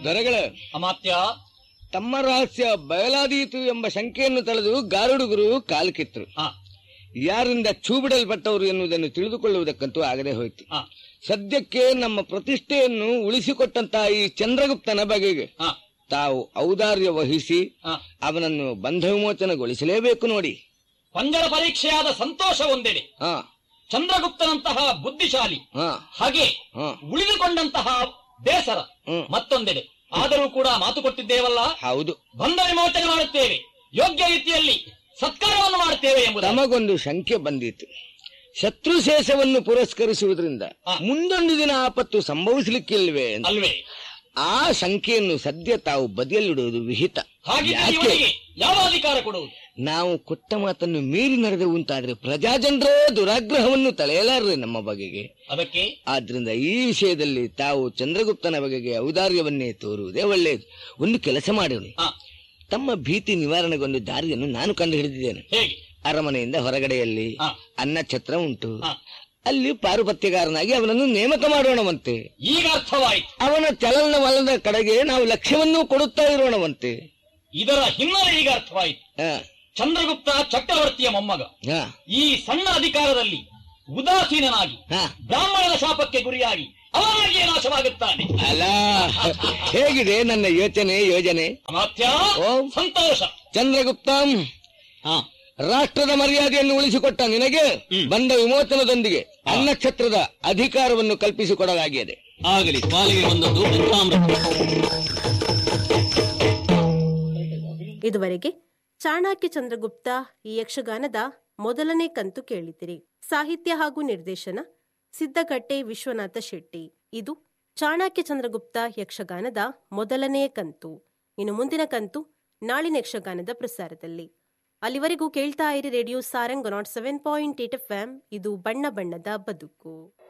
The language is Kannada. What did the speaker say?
ದೊರೆಗಳ ಅಮಾತ್ಯ ತಮ್ಮ ರಹಸ್ಯ ಬಯಲಾದೀತು ಎಂಬ ಶಂಕೆಯನ್ನು ತಳೆದು ಗಾರುಡುಗರು ಕಾಲು ಕಿತ್ತರು ಹಾ ಯಾರಿಂದ ಛೂ ಬಿಡಲ್ಪಟ್ಟವರು ಎನ್ನುವುದನ್ನು ತಿಳಿದುಕೊಳ್ಳುವುದಕ್ಕಂತೂ ಆಗದೆ ಹೋಯಿತು ಹಾ ಸದ್ಯಕ್ಕೆ ನಮ್ಮ ಪ್ರತಿಷ್ಠೆಯನ್ನು ಉಳಿಸಿಕೊಟ್ಟಂತಹ ಈ ಚಂದ್ರಗುಪ್ತನ ಬಗೆಗೆ ಹಾ ತಾವು ಔದಾರ್ಯ ವಹಿಸಿ ಹಾ ಅವನನ್ನು ಬಂಧ ವಿಮೋಚನೆಗೊಳಿಸಲೇಬೇಕು ನೋಡಿ ಪಂಜರ ಪರೀಕ್ಷೆಯಾದ ಸಂತೋಷ ಒಂದೆಡೆ ಹಾ ಚಂದ್ರಗುಪ್ತನಂತಹ ಬುದ್ಧಿಶಾಲಿ ಹಾ ಹಾಗೆ ಹಾ ಉಳಿದುಕೊಂಡಂತಹ ಬೇಸರ ಹ್ಮ್. ಮತ್ತೊಂದೆಡೆ ಆದರೂ ಕೂಡ ಮಾತು ಕೊಟ್ಟಿದ್ದೇವಲ್ಲ ಹೌದು ಬಂಧ ವಿಮೋಚನೆ ಮಾಡುತ್ತೇವೆ ಯೋಗ್ಯ ರೀತಿಯಲ್ಲಿ ಸತ್ಕಾರವನ್ನು ಮಾಡುತ್ತೇವೆ ಎಂಬುದು ತಮಗೊಂದು ಶಂಕೆ ಬಂದಿತ್ತು ಶತ್ರು ಶೇಷವನ್ನು ಪುರಸ್ಕರಿಸುವುದರಿಂದ ಹಾ. ಮುಂದೊಂದು ದಿನ ಆಪತ್ತು ಸಂಭವಿಸಲಿಕ್ಕಿಲ್ವೇ ಅಂತ. ಅಲ್ವೇ ಆ ಶಂಕೆಯನ್ನು ಸದ್ಯ ತಾವು ಬದಿಯಲ್ಲಿಡುವುದು ವಿಹಿತ ಹಾಗಿದ್ದರೆ ಯಾಕೆ? ಇವನಿಗೆ ಯಾವ ಅಧಿಕಾರ ಕೊಡುವುದು ನಾವು ಕೊಟ್ಟ ಮಾತನ್ನು ಮೀರಿ ನಡೆದೆವು ಅಂತಾದ್ರೆ ಪ್ರಜಾಜನರೇ ದುರಾಗ್ರಹವನ್ನು ತಳೆಯಲಾರರೆ ನಮ್ಮ ಬಗೆಗೆ ಅದಕ್ಕೆ ಆದ್ರಿಂದ ಈ ವಿಷಯದಲ್ಲಿ ತಾವು ಚಂದ್ರಗುಪ್ತನ ಬಗೆಗೆ ಔದಾರ್ಯವನ್ನೇ ತೋರುವುದೇ ಒಳ್ಳೆಯದು ಒಂದು ಕೆಲಸ ಮಾಡೋಣ ಹಾ ತಮ್ಮ ಭೀತಿ ನಿವಾರಣೆಗೊಂದು ದಾರಿಯನ್ನು ನಾನು ಕಂಡು ಹಿಡಿದಿದ್ದೇನೆ ಹೇಗೆ ಅರಮನೆಯಿಂದ ಹೊರಗಡೆಯಲ್ಲಿ ಹಾ ಅನ್ನ ಛತ್ರ ಉಂಟು ಹಾ ಅಲ್ಲಿ ಪಾರುಪತ್ಯಗಾರನಾಗಿ ಅವನನ್ನು ನೇಮಕ ಮಾಡೋಣವಂತೆ ಈಗ ಅರ್ಥವಾಯಿತು ಅವನ ಚಲನವಲನದ ಕಡೆಗೆ ನಾವು ಲಕ್ಷ್ಯವನ್ನೂ ಕೊಡುತ್ತಾ ಇರೋಣವಂತೆ ಇದರ ಹಿನ್ನೆಲೆ ಈಗ ಅರ್ಥವಾಯಿತು ಹ, ಚಂದ್ರಗುಪ್ತ ಚಕ್ರವರ್ತಿಯ ಮೊಮ್ಮಗ ಹ, ಈ ಸಣ್ಣ ಅಧಿಕಾರದಲ್ಲಿ ಉದಾಸೀನನಾಗಿ ಹ. ಬ್ರಾಹ್ಮಣನ ಶಾಪಕ್ಕೆ ಗುರಿಯಾಗಿ ಅವನಾಗಿಯೇ ನಾಶವಾಗುತ್ತಾನೆ ಅಲ್ಲ ಹೇಗಿದೆ ನನ್ನ ಯೋಚನೆ ಯೋಜನೆ ಅಮಾತ್ಯ ಓ. ಸಂತೋಷ ಚಂದ್ರಗುಪ್ತ ಹಾ ರಾಷ್ಟ್ರದ ಮರ್ಯಾದೆಯನ್ನು ಉಳಿಸಿಕೊಟ್ಟ ನಿನಗೆ ಹ್ಮ್. ಬಂದ ವಿಮೋಚನದೊಂದಿಗೆ ಅನ್ನಕ್ಷತ್ರದ ಅಧಿಕಾರವನ್ನು ಕಲ್ಪಿಸಿಕೊಡಲಾಗಿದೆ ಆಗಲಿ ಪಾಲಿಗೆ ಬಂದದ್ದು ಪಂಚಾಮೃತ ಇದುವರೆಗೆ ಚಾಣಕ್ಯ ಚಂದ್ರಗುಪ್ತ ಈ ಯಕ್ಷಗಾನದ ಮೊದಲನೇ ಕಂತು ಕೇಳಿದಿರಿ ಸಾಹಿತ್ಯ ಹಾಗೂ ನಿರ್ದೇಶನ ಸಿದ್ದಗಟ್ಟೆ ವಿಶ್ವನಾಥ ಶೆಟ್ಟಿ ಇದು ಚಾಣಕ್ಯ ಚಂದ್ರಗುಪ್ತ ಯಕ್ಷಗಾನದ ಮೊದಲನೇ ಕಂತು ಇನ್ನು ಮುಂದಿನ ಕಂತು ನಾಳಿನ ಯಕ್ಷಗಾನದ ಪ್ರಸಾರದಲ್ಲಿ ಅಲ್ಲಿವರೆಗೂ ಕೇಳ್ತಾ ಇರಿ ರೇಡಿಯೋ ಸಾರಂಗ್ ನಾಟ್ ಸೆವೆನ್ ಪಾಯಿಂಟ್ ಏಟ್ ಎಫ್ ಇದು ಬಣ್ಣ ಬಣ್ಣದ ಬದುಕು